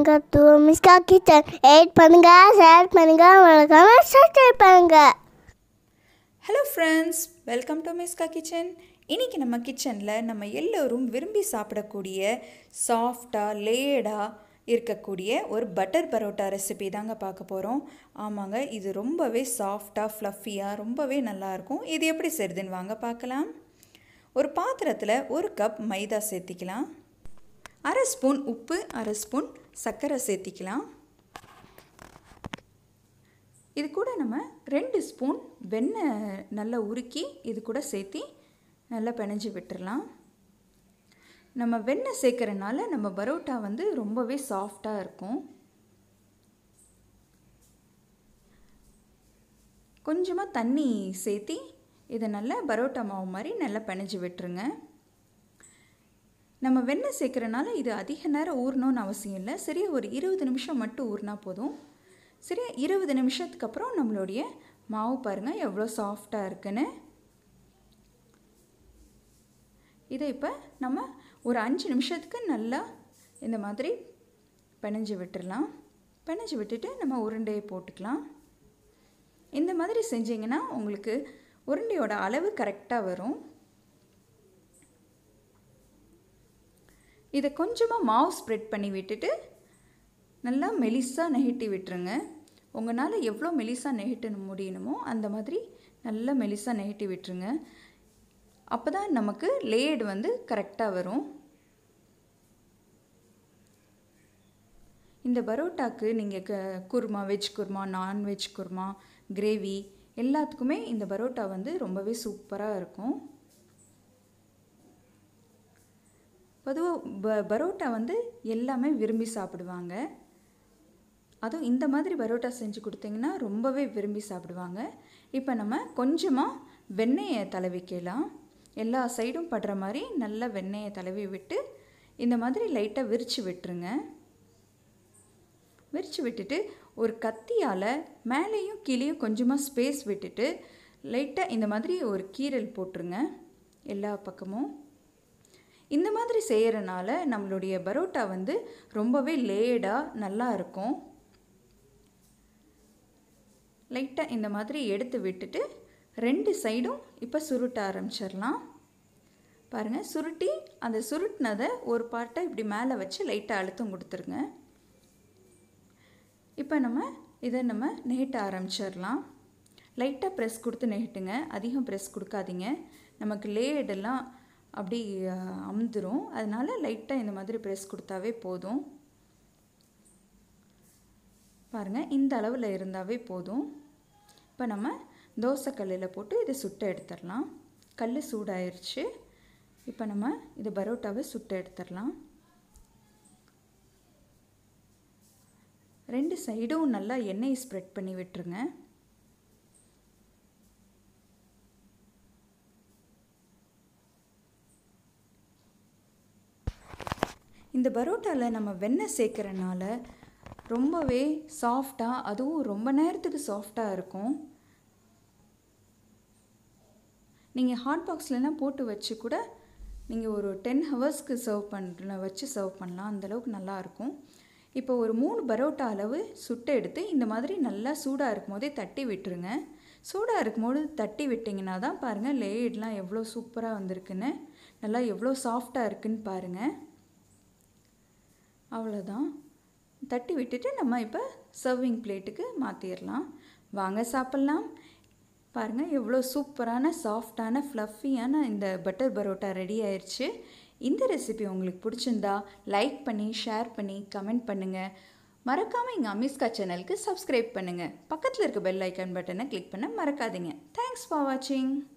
பண்ணுங்க to Miska kitchen எயிட் பண்ணுங்க ஷேர் பண்ணுங்க மறக்காம சப்ஸ்கிரைப் பண்ணுங்க hello friends welcome to Miska kitchen இன்றைக்கி நம்ம கிச்சனில் நம்ம எல்லோரும் விரும்பி சாப்பிடக்கூடிய சாஃப்டாக லேடாக இருக்கக்கூடிய ஒரு பட்டர் பரோட்டா ரெசிபி தாங்க பார்க்க போகிறோம் ஆமாங்க இது ரொம்பவே சாஃப்டாக ஃப்ளஃபியாக ரொம்பவே நல்லாயிருக்கும் இது எப்படி செய்யுதுன்னு வாங்க பார்க்கலாம் ஒரு பாத்திரத்தில் ஒரு கப் மைதா சேர்த்திக்கலாம் அரை ஸ்பூன் உப்பு அரை ஸ்பூன் சர்க்கரை சேர்த்திக்கலாம் இது கூட நம்ம ரெண்டு ஸ்பூன் வெண்ணெய் நல்லா உருக்கி இது கூட சேர்த்தி நல்லா பிணைஞ்சு விட்டுறலாம் நம்ம வெண்ணெய் சேர்க்கறனால நம்ம பரோட்டா வந்து ரொம்பவே சாஃப்டாக இருக்கும் கொஞ்சமாக தண்ணி சேர்த்தி இதை நல்லா பரோட்டா மாவு மாதிரி நல்லா பிணைஞ்சு விட்டுருங்க நம்ம வெண்ணெய் சேர்க்கறனால இது அதிக நேரம் ஊறணும்னு அவசியம் இல்லை சரியா ஒரு இருபது நிமிஷம் மட்டும் ஊறினா போதும் சரியா இருபது நிமிஷத்துக்கு அப்புறம் நம்மளுடைய மாவு பாருங்கள் எவ்வளோ சாஃப்டாக இருக்குன்னு இதை இப்போ நம்ம ஒரு அஞ்சு நிமிஷத்துக்கு நல்லா இந்த மாதிரி பிணைஞ்சு விட்டுடலாம் பிணைஞ்சு விட்டுட்டு நம்ம உருண்டையை போட்டுக்கலாம் இந்த மாதிரி செஞ்சிங்கன்னா உங்களுக்கு உருண்டையோட அளவு கரெக்டாக வரும் இதை கொஞ்சமாக மாவு ஸ்ப்ரெட் பண்ணி விட்டுட்டு நல்லா மெலிசாக நெகிட்டி விட்டுருங்க உங்களால் எவ்வளோ மெலிசாக நெகிட்ட முடியணுமோ அந்த மாதிரி நல்லா மெலிசாக நெகிட்டி விட்டுருங்க அப்போ தான் நமக்கு லேடு வந்து கரெக்டாக வரும் இந்த பரோட்டாக்கு நீங்கள் க kurma veg kurma non veg kurma gravy எல்லாத்துக்குமே இந்த பரோட்டா வந்து ரொம்பவே சூப்பராக இருக்கும் பொதுவாக ப பரோட்டா வந்து எல்லாமே விரும்பி சாப்பிடுவாங்க அதுவும் இந்த மாதிரி பரோட்டா செஞ்சு கொடுத்தீங்கன்னா ரொம்பவே விரும்பி சாப்பிடுவாங்க இப்போ நம்ம கொஞ்சமாக வெண்ணெயை தடவிக்கலாம் எல்லா சைடும் படுற மாதிரி நல்லா வெண்ணெயை தடவி விட்டு இந்த மாதிரி லைட்டாக விரித்து விட்டுருங்க விரித்து விட்டுட்டு ஒரு கத்தியால் மேலேயும் கீழேயும் கொஞ்சமாக ஸ்பேஸ் விட்டுட்டு லைட்டாக இந்த மாதிரி ஒரு கீரல் போட்டுருங்க எல்லா பக்கமும் இந்த மாதிரி செய்கிறனால நம்மளுடைய பரோட்டா வந்து ரொம்பவே லேடாக நல்லா இருக்கும் லைட்டாக இந்த மாதிரி எடுத்து விட்டுட்டு ரெண்டு சைடும் இப்போ சுருட்ட ஆரம்பிச்சிடலாம் பாருங்கள் சுருட்டி அந்த சுருட்டினதை ஒரு பாட்டை இப்படி மேலே வச்சு லைட்டாக அழுத்தம் கொடுத்துருங்க இப்போ நம்ம இதை நம்ம நெகிட்ட ஆரம்பிச்சிடலாம் லைட்டாக ப்ரெஸ் கொடுத்து நெகிட்டுங்க அதிகம் ப்ரெஸ் கொடுக்காதீங்க நமக்கு லேடெல்லாம் அப்படி அமுந்துரும் அதனால் லைட்டாக இந்த மாதிரி ப்ரெஸ் கொடுத்தாவே போதும் பாருங்கள் இந்த அளவில் இருந்தாவே போதும் இப்போ நம்ம தோசை கல்லில் போட்டு இதை சுட்ட எடுத்துடலாம் கல் சூடாயிருச்சு இப்போ நம்ம இது பரோட்டாவை சுட்ட எடுத்துடலாம் ரெண்டு சைடும் நல்லா எண்ணெய் ஸ்ப்ரெட் பண்ணி விட்டுருங்க இந்த பரோட்டாவில் நம்ம வெண்ணெய் சேர்க்குறனால ரொம்பவே சாஃப்டாக அதுவும் ரொம்ப நேரத்துக்கு சாஃப்டாக இருக்கும் நீங்கள் ஹாட் பாக்ஸ்லலாம் போட்டு வச்சு கூட நீங்கள் ஒரு டென் ஹவர்ஸ்க்கு சர்வ் பண்ண வச்சு சர்வ் பண்ணலாம் அந்தளவுக்கு நல்லாயிருக்கும் இப்போ ஒரு மூணு பரோட்டா அளவு சுட்டை எடுத்து இந்த மாதிரி நல்லா சூடாக இருக்கும் போதே தட்டி விட்டுருங்க சூடாக இருக்கும்போது தட்டி விட்டிங்கன்னா தான் பாருங்கள் லேட்லாம் எவ்வளோ சூப்பராக வந்திருக்குன்னு நல்லா எவ்வளோ சாஃப்டாக இருக்குன்னு பாருங்கள் அவ்வளோதான் தட்டி விட்டுட்டு நம்ம இப்போ சர்விங் பிளேட்டுக்கு மாற்றிடலாம் வாங்க சாப்பிட்லாம் பாருங்கள் எவ்வளோ சூப்பரான சாஃப்டான ஃப்ளஃபியான இந்த பட்டர் பரோட்டா ரெடி ஆயிடுச்சு இந்த ரெசிபி உங்களுக்கு பிடிச்சிருந்தா லைக் பண்ணி ஷேர் பண்ணி கமெண்ட் பண்ணுங்கள் மறக்காமல் எங்கள் அமிஸ்கா சேனலுக்கு சப்ஸ்கிரைப் பண்ணுங்கள் பக்கத்தில் இருக்க பெல் ஐக்கான் பட்டனை கிளிக் பண்ண மறக்காதீங்க தேங்க்ஸ் ஃபார் வாட்சிங்